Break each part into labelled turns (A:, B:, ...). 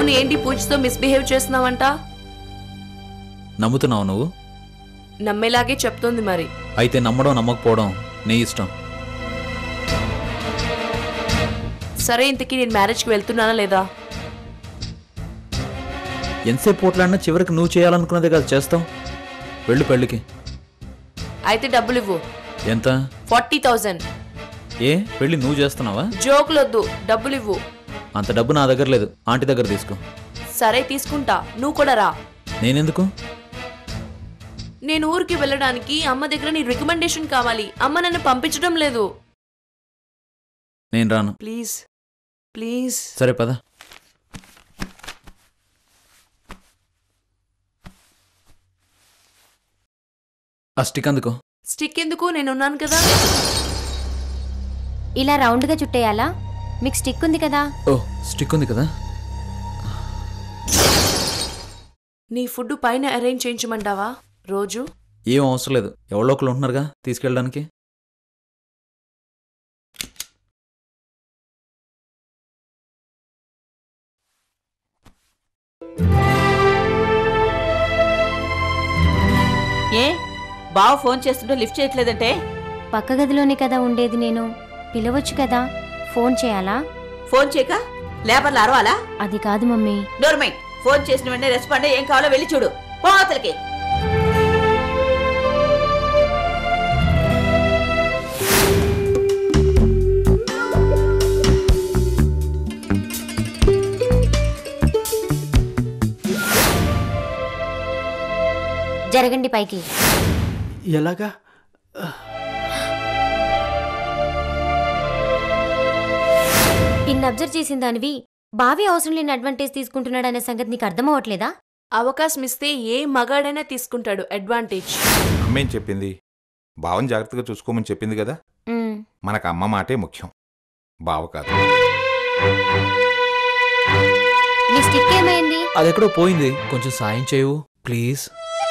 A: అవును ఏంటి పూజతో మిస్బిహేవ్ చేస్తున్నావంట
B: నమ్ముతున్నావు నువ్వు
A: నమ్మేలాగే చెప్తోంది మరి
B: అయితే నమ్మడం నమ్మకపోవడం నీ ఇష్టం
A: సరే ఇంతకీ నేను మ్యారేజ్కి వెళ్తున్నానా లేదా
B: ఎంతసేపు పోట్లాడినా చివరికి నువ్వు చేయాలనుకున్నదే కదా చేస్తావు వెళ్ళు పెళ్ళికి
A: అయితే డబ్బులు ఇవ్వు
B: ఎంత
A: ఫార్టీ థౌజండ్
B: ఏ పెళ్ళి నువ్వు చేస్తున్నావా
A: జోకులొద్దు డబ్బులు ఇవ్వు
B: అంత డబ్బు నా దగ్గర లేదు ఆంటీ దగ్గర తీసుకో
A: సరే తీసుకుంటా నువ్వు కూడా రా
B: నేనెందుకు
A: నేను ఊరికి వెళ్ళడానికి అమ్మ దగ్గర నీ రికమెండేషన్ కావాలి అమ్మ నన్ను పంపించడం లేదు
B: నేను రాను
A: ప్లీజ్ ప్లీజ్
B: సరే పద ఆ స్టిక్ అందుకో
A: స్టిక్ ఎందుకు నేనున్నాను కదా
C: ఇలా రౌండ్గా చుట్టేయాలా మీకు స్టిక్ ఉంది కదా
B: ఓ స్టిక్ ఉంది కదా
A: నీ ఫుడ్ పైన అరేంజ్ చేయించమంటావా రోజు
B: ఏం అవసరం లేదు ఎవరో ఒకరు ఉంటున్నారుగా తీసుకెళ్ళడానికి
D: ఏ బావ ఫోన్ చేస్తుంటే లిఫ్ట్ చేయట్లేదంటే
C: పక్క గదిలోనే కదా ఉండేది నేను పిలవచ్చు కదా ఫోన్ చేయాలా
D: ఫోన్ చేయక లేబర్లు అరవాలా
C: అది కాదు మమ్మీ
D: డోర్మై ఫోన్ చేసిన వెంటనే రెస్పాండ్ అయ్యి ఏం కావాలో వెళ్ళి చూడు పోతలకి
C: జరగండి పైకి
E: ఎలాగా
C: ఇన్ని అబ్జర్వ్ చేసిన దానివి బావి అవసరం లేని అడ్వాంటేజ్ తీసుకుంటున్నాడనే సంగతి నీకు అర్థమవట్లేదా
A: అవకాశం ఇస్తే ఏ మగాడైనా తీసుకుంటాడు అడ్వాంటేజ్
F: అమ్మేం చెప్పింది బావని జాగ్రత్తగా చూసుకోమని చెప్పింది కదా
C: ఉమ్,
F: మనకు అమ్మ మాటే ముఖ్యం బావ కాదు
C: నీ స్టిక్ ఏమైంది
B: అది ఎక్కడో పోయింది కొంచెం సాయం చేయవు ప్లీజ్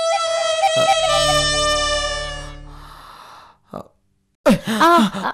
C: ఆ, ఆ,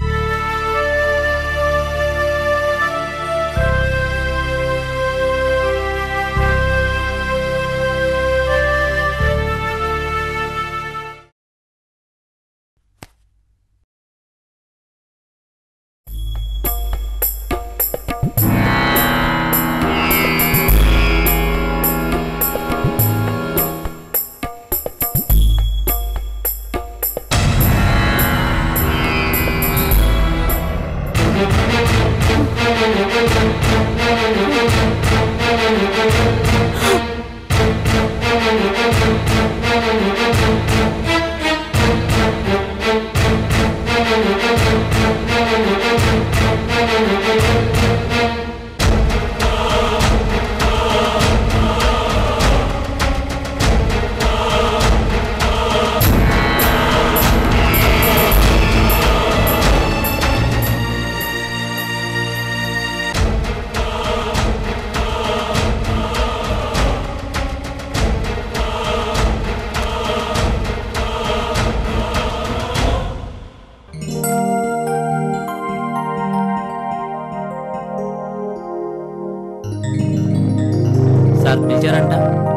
G: సార్ పిలిచారంట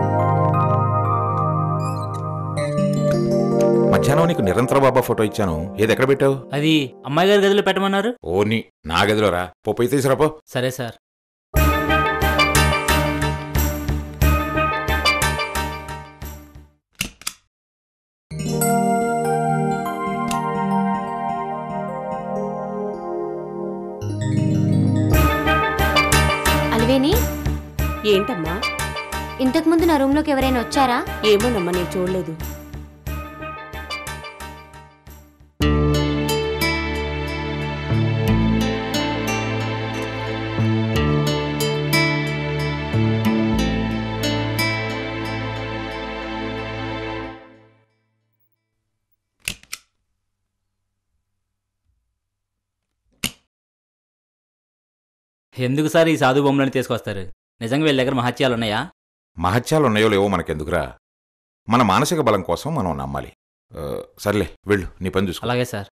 F: మధ్యాహ్నం నీకు నిరంతర బాబా ఫోటో ఇచ్చాను ఏది ఎక్కడ పెట్టావు
G: అది అమ్మాయి గారి గదిలో పెట్టమన్నారు
F: ఓని నా గదిలో రా పో పోయి తీసుకురాపో
G: సరే సార్
C: అలివేని
A: ఏంటమ్మా
C: ఇంతకుముందు నా రూమ్లోకి ఎవరైనా వచ్చారా
A: ఏమోనమ్మా నేను చూడలేదు
G: ఎందుకు సార్ ఈ సాధు బొమ్మలని తీసుకొస్తారు నిజంగా వీళ్ళ దగ్గర మహత్యాలు ఉన్నాయా
F: మహత్యాలు ఉన్నాయో లేవో మనకెందుకురా మన మానసిక బలం కోసం మనం నమ్మాలి ఆ, సర్లే వెళ్ళు నీ పని చూసుకో
G: అలాగే సార్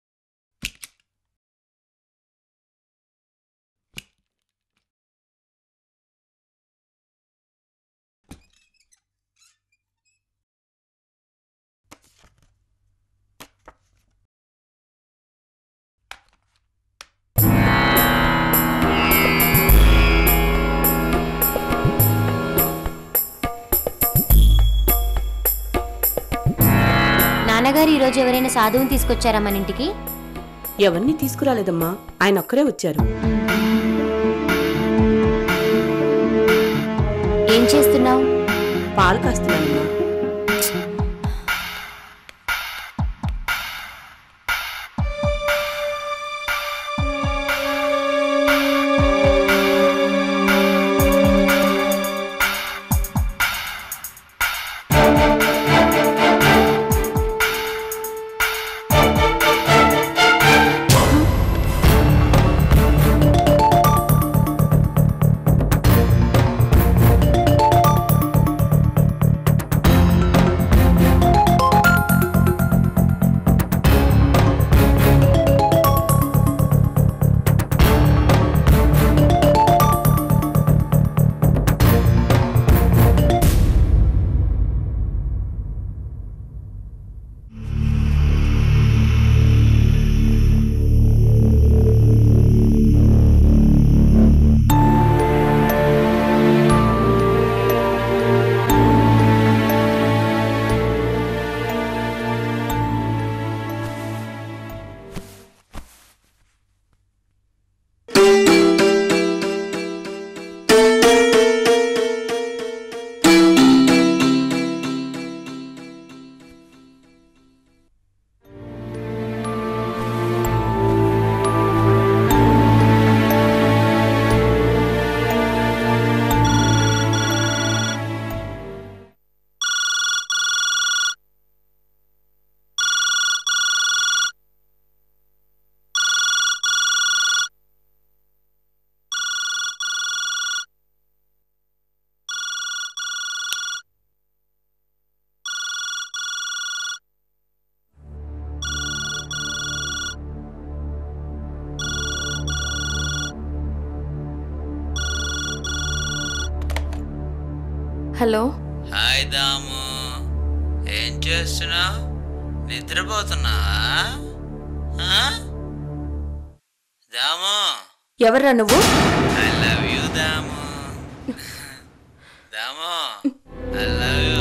C: నాన్నగారు ఈరోజు ఎవరైనా సాధువుని తీసుకొచ్చారా మన ఇంటికి
H: ఎవరిని తీసుకురాలేదమ్మా ఆయన ఒక్కరే వచ్చారు
C: ఏం చేస్తున్నావు
H: పాలు కాస్తున్నానమ్మా
A: హలో
I: హాయ్ దాము ఏం చేస్తున్నావు నిద్రపోతున్నావా ఆ? దాము
H: ఎవర్రా నువ్వు
I: I love you Damu Damu I love you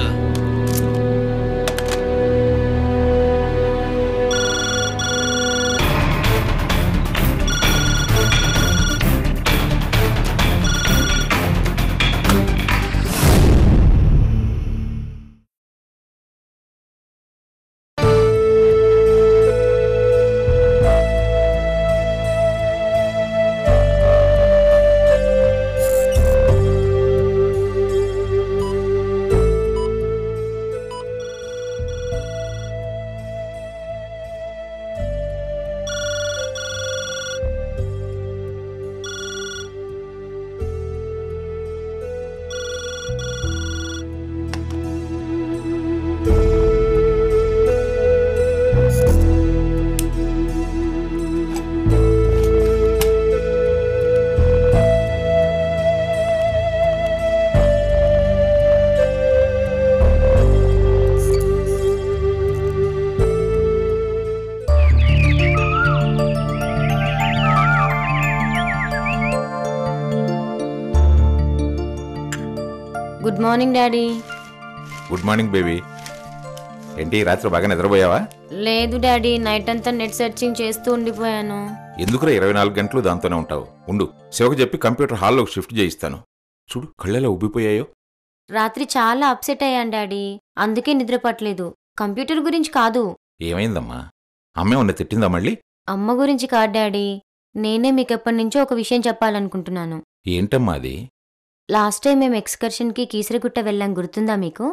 C: good morning daddy
F: good morning baby ఏంటి రాత్రి బాగా నిద్రపోయావా
C: లేదు డాడీ నైట్ అంతా నెట్ సెర్చింగ్ చేస్తూ ఉండిపోయాను
F: ఎందుకురా ఇరవై నాలుగు గంటలు దాంతోనే ఉంటావు ఉండు శివకు చెప్పి కంప్యూటర్ హాల్లోకి షిఫ్ట్ చేయిస్తాను చూడు కళ్ళెలా ఉబ్బిపోయాయో
C: రాత్రి చాలా అప్సెట్ అయ్యాను డాడీ అందుకే నిద్ర పట్టలేదు కంప్యూటర్ గురించి కాదు
F: ఏమైందమ్మా అమ్మే ఉన్న తిట్టిందా మళ్ళీ
C: అమ్మ గురించి కాదు డాడీ నేనే మీకు ఎప్పటి నుంచో ఒక విషయం చెప్పాలనుకుంటున్నాను
F: ఏంటమ్మా అది
C: లాస్ట్ టైం మేము ఎక్స్కర్షన్కి కీసరగుట్ట వెళ్ళాం గుర్తుందా మీకు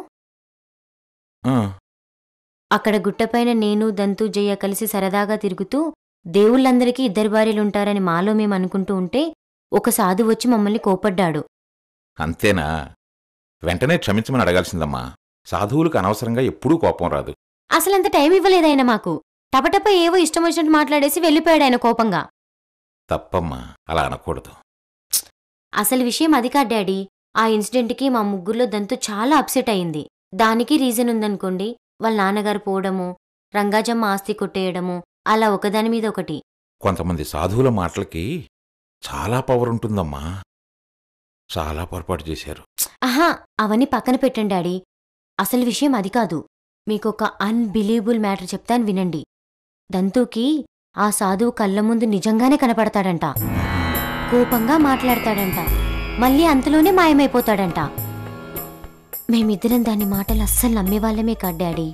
F: ఆ,
C: అక్కడ గుట్టపైన నేను దంతు జయ కలిసి సరదాగా తిరుగుతూ దేవుళ్ళందరికీ ఇద్దరు భార్యలుంటారని మాలో మేము అనుకుంటూ ఉంటే ఒక సాధు వచ్చి మమ్మల్ని కోపడ్డాడు
F: అంతేనా వెంటనే క్షమించమని అడగాల్సిందమ్మా సాధువులకు అనవసరంగా ఎప్పుడూ కోపం రాదు
C: అసలంత టైం ఇవ్వలేదాయన మాకు టపటప ఏవో ఇష్టం వచ్చినట్టు మాట్లాడేసి వెళ్ళిపోయాడు ఆయన కోపంగా
F: తప్పమ్మా అలా అనకూడదు
C: అసలు విషయం అది కాదు డాడీ ఆ ఇన్సిడెంట్కి మా ముగ్గురులో దంతు చాలా అప్సెట్ అయింది దానికి రీజన్ ఉందనుకోండి వాళ్ళ నాన్నగారు పోవడము రంగాజమ్మ ఆస్తి కొట్టేయడము అలా ఒకదాని మీద ఒకటి
F: కొంతమంది సాధువుల మాటలకి చాలా పవర్ ఉంటుందమ్మా చాలా పొరపాటు చేశారు
C: ఆహా అవన్నీ పక్కన పెట్టండి డాడీ అసలు విషయం అది కాదు మీకొక అన్బిలీవబుల్ మ్యాటర్ చెప్తాను వినండి దంతుకి ఆ సాధువు కళ్ళ ముందు నిజంగానే కనపడతాడంట కోపంగా మాట్లాడతాడంట మళ్ళీ అంతలోనే మాయమైపోతాడంట మేమిద్దరం దాని మాటలు అస్సలు నమ్మేవాళ్ళమే కాదు డాడీ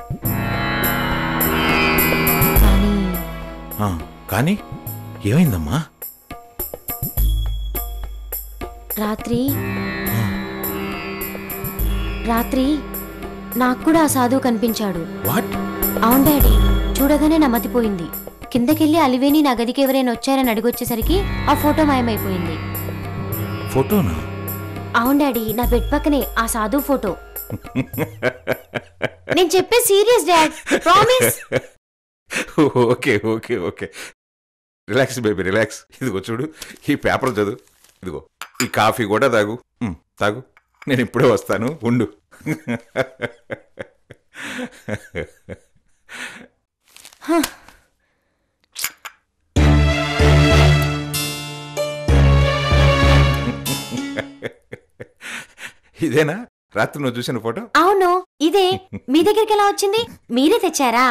C: కానీ
F: ఆ, కానీ ఏమైందమ్మా
C: రాత్రి రాత్రి నాకు కూడా ఆ సాధువు కనిపించాడు
F: వాట్
C: అవును డాడీ చూడగానే నమ్మతిపోయింది కిందకెళ్ళి అలివేని నా గదికి ఎవరైనా వచ్చారని అడిగొచ్చేసరికి ఆ ఫోటో మాయమైపోయింది
F: ఫోటోనా
C: అవును డాడీ నా బెడ్ పక్కనే ఆ సాధువు ఫోటో నేను చెప్పే serious dad promise
F: okay okay okay relax baby relax ఇదిగో చూడు ఈ పేపర్ చదువు ఇదిగో ఈ కాఫీ కూడా తాగు ఉమ్, తాగు నేను ఇప్పుడే వస్తాను ఉండు ఇదేనా రాత్రి నువ్వు చూసిన ఫోటో
C: అవును ఇదే మీ దగ్గరికి ఎలా వచ్చింది మీరే తెచ్చారా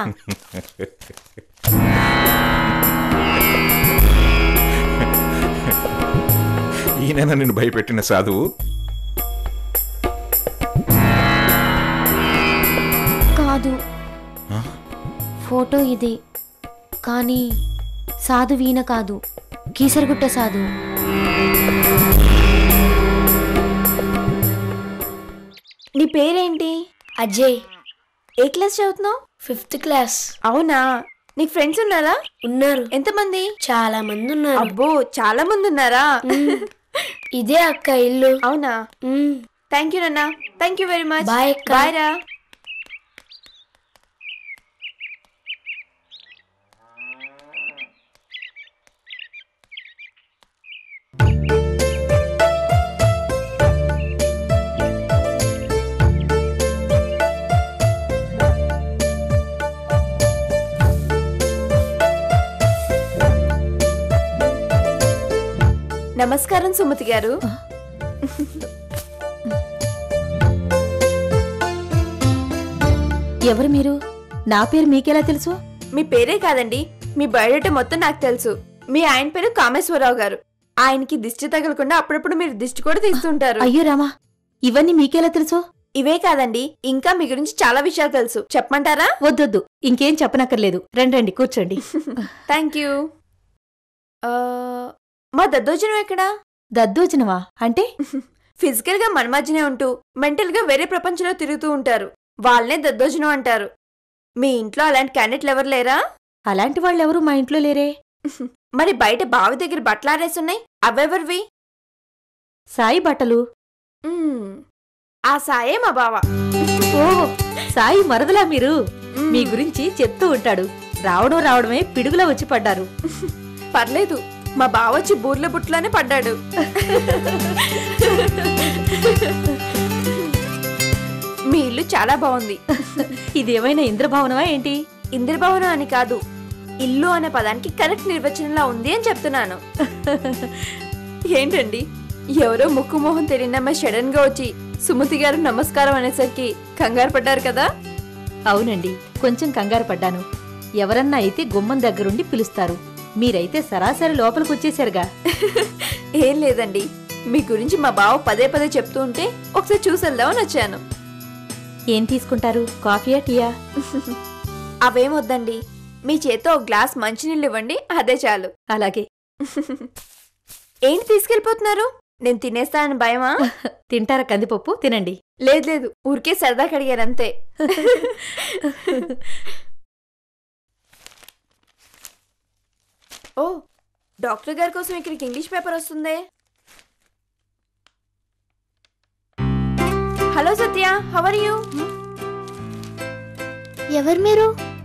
F: ఈయన నిన్ను భయపెట్టిన సాధువు
C: కాదు
F: ఆ?
C: ఫోటో ఇదే కానీ సాధు వీణ కాదు కీసరగుట్ట సాధు
A: నీ పేరేంటి
J: అజయ్
A: ఏ క్లాస్ చదువుతున్నావు
J: ఫిఫ్త్ క్లాస్
A: అవునా నీకు ఫ్రెండ్స్ ఉన్నారా
J: ఉన్నారు
A: ఎంతమంది
J: చాలా మంది ఉన్నారు
A: అబ్బో చాలా మంది ఉన్నారా
J: ఇదే అక్క ఇల్లు
A: అవునా
J: మ్మ్.
A: థ్యాంక్ యూ నాన్న thank you very much
J: Bye, అక్క.
A: బాయ్ రా నమస్కారం సుమతి గారు
H: ఎవరు మీరు నా పేరు మీకెలా తెలుసు
A: మీ పేరే కాదండి మీ బయోడేటా మొత్తం నాకు తెలుసు మీ ఆయన పేరు కామేశ్వరరావు గారు ఆయనకి దిష్టి తగలకుండా అప్పుడప్పుడు మీరు దిష్టి కూడా తీస్తుంటారు
H: అయ్యో రామా ఇవన్నీ మీకెలా తెలుసు
A: ఇవే కాదండి ఇంకా మీ గురించి చాలా విషయాలు తెలుసు చెప్పమంటారా
H: వద్దొద్దు ఇంకేం చెప్పనక్కర్లేదు రండి రండి కూర్చోండి
A: థ్యాంక్ యూ ఆ, మా దద్దోజనం ఎక్కడా
H: దద్దోజనవా అంటే
A: ఫిజికల్ గా మన మధ్యనే ఉంటూ మెంటల్ గా వేరే ప్రపంచంలో తిరుగుతూ ఉంటారు వాళ్ళనే దద్దోజనం అంటారు మీ ఇంట్లో అలాంటి క్యాండిడేట్లు ఎవరు లేరా
H: అలాంటి వాళ్ళెవరూ మా ఇంట్లో లేరే
A: మరి బయట బావి దగ్గర బట్టలు ఆరేసున్నాయి అవెవరివి
H: సాయి బట్టలు
A: మ్మ్. ఆ సాయే మా బావ
H: ఓ సాయి మరదలా మీరు
A: మ్మ్.
H: మీ గురించి చెప్తూ ఉంటాడు రావడం రావడమే పిడుగులా వచ్చి పడ్డారు
A: పర్లేదు మా బావ వచ్చి బూర్ల బుట్లోనే పడ్డాడు మీ ఇల్లు చాలా బాగుంది
H: ఇదేమైనా ఇంద్రభవనమా ఏంటి
A: ఇంద్రభవనం అని కాదు ఇల్లు అనే పదానికి కరెక్ట్ నిర్వచనంలా ఉంది అని చెప్తున్నాను ఏంటండి ఎవరో ముక్కు మొహం తెలియనమ్మ సడన్ గా వచ్చి సుమతి గారు నమస్కారం అనేసరికి కంగారు పడ్డారు కదా
H: అవునండి కొంచెం కంగారు పడ్డాను ఎవరన్నా అయితే గుమ్మం దగ్గరుండి పిలుస్తారు మీరైతే సరాసరి లోపలికి వచ్చేసారుగా
A: ఏం లేదండి మీ గురించి మా బావ పదే పదే చెప్తూ ఉంటే ఒకసారి చూసేద్దామని వచ్చాను
H: ఏం తీసుకుంటారు కాఫీయా టీయా
A: అవేం వద్దండి మీ చేత్తో ఒక గ్లాస్ మంచినీళ్ళు ఇవ్వండి అదే చాలు
H: అలాగే
A: ఏంటి తీసుకెళ్ళిపోతున్నారు నేను తినేస్తానని భయమా
H: తింటారా కందిపప్పు తినండి
A: లేదు లేదు ఊరికే సరదా కడిగారంతే ఓ డాక్టర్ గారి కోసం ఇక్కడికి ఇంగ్లీష్ పేపర్ వస్తుందే హలో సత్య హవర్ యూ
J: ఎవరు మీరు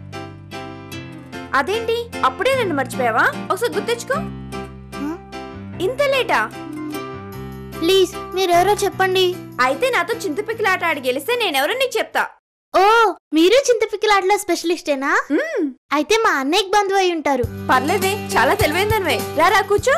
A: అదేంటి అప్పుడే నన్ను మర్చిపోయావా ఒకసారి గుర్తించుకో ఇంత లేటా
J: ప్లీజ్ మీరెవరో చెప్పండి
A: అయితే నాతో చింతపిక్కల ఆట ఆడి గెలిస్తే నేనెవరో నీకు చెప్తా
J: ఓ మీరు చింతపిక్కలాటలో స్పెషలిస్టేనా
A: మ్మ్,
J: అయితే మా అన్నయ్యకి బంధువు అయి ఉంటారు
A: పర్లేదే చాలా తెలివైందనివే రా రా కూర్చో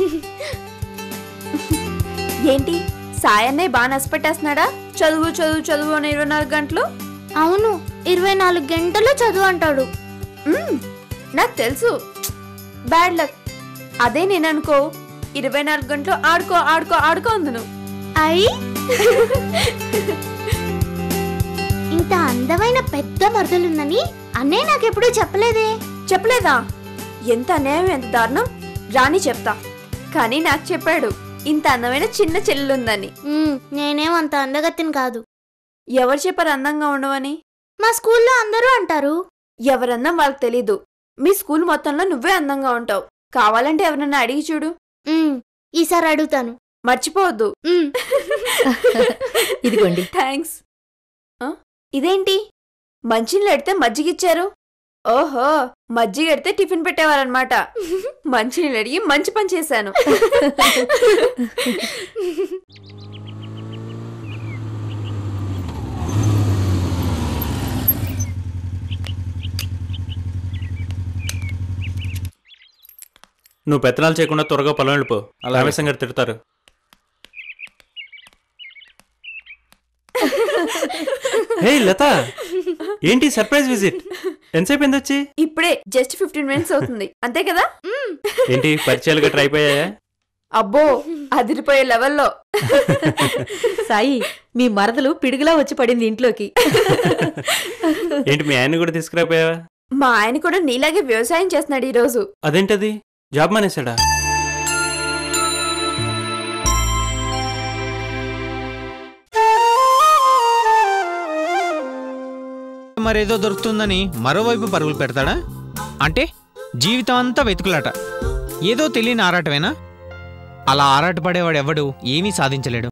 A: ఏంటి సాయన్నే బాగా నష్టపెట్టేస్తున్నాడా చదువు చదువు చదువు అని ఇరవై నాలుగు గంటలు
J: అవును ఇరవై నాలుగు గంటలు చదువు అంటాడు
A: మ్మ్, నాకు తెలుసు బ్యాడ్ లక్ అదే నేను అనుకో ఇరవై నాలుగు గంటలు ఆడుకో ఆడుకో ఆడుకో అందును
J: అయి ఇంత అందమైన పెద్ద మరదలుందని అన్నయ్య నాకెప్పుడూ చెప్పలేదే
A: చెప్పలేదా ఎంత అన్యాయం ఎంత దారుణం రాని చెప్తా కానీ నాకు చెప్పాడు ఇంత అందమైన చిన్న చెల్లెలుందని
J: ఉమ్, నేనేం అంత అందగత్తిని కాదు
A: ఎవరు చెప్పారు అందంగా ఉండవని
J: మా స్కూల్లో అందరూ అంటారు
A: ఎవరన్నా వాళ్ళకి తెలీదు మీ స్కూల్ మొత్తంలో నువ్వే అందంగా ఉంటావు కావాలంటే ఎవరన్నా అడిగి చూడు
J: ఉమ్, ఈసారి అడుగుతాను
A: మర్చిపోవద్దు
J: ఉమ్,
H: ఇదిగోండి
A: థ్యాంక్స్ ఇదేంటి మంచినీళ్ళు ఎడితే మజ్జిగిచ్చారు ఓహో మజ్జిగ ఎడితే టిఫిన్ పెట్టేవారనమాట మంచినీళ్ళు అడిగి మంచి పని చేశాను
G: నువ్వు పెత్తనాలు చేయకుండా త్వరగా పొలం వెళ్ళిపో అలా రమేశం గారు తిడతారు హే లత ఏంటి సర్ప్రైజ్ విజిట్ ఎంతసేపు అయింది వచ్చి
A: ఇప్పుడే జస్ట్ ఫిఫ్టీన్ మినిట్స్ అవుతుంది అంతే కదా
G: ఏంటి పరిచయాలు గట్రా అయిపోయాయా
A: అబ్బో అదిరిపోయే లెవెల్లో
H: సాయి మీ మరదలు పిడుగులా వచ్చి పడింది ఇంట్లోకి
G: ఏంటి మీ ఆయన్ని కూడా తీసుకురాపోయావా
A: మా ఆయన కూడా నీలాగే వ్యవసాయం చేస్తున్నాడు ఈ రోజు
G: అదేంటది జాబ్ మానేశాడా
K: మరేదో దొరుకుతుందని మరోవైపు పరుగులు పెడతాడా అంటే జీవితం అంతా వెతుకులాట ఏదో తెలియని ఆరాటమేనా అలా ఆరాటపడేవాడు ఎవడు ఏమీ సాధించలేడు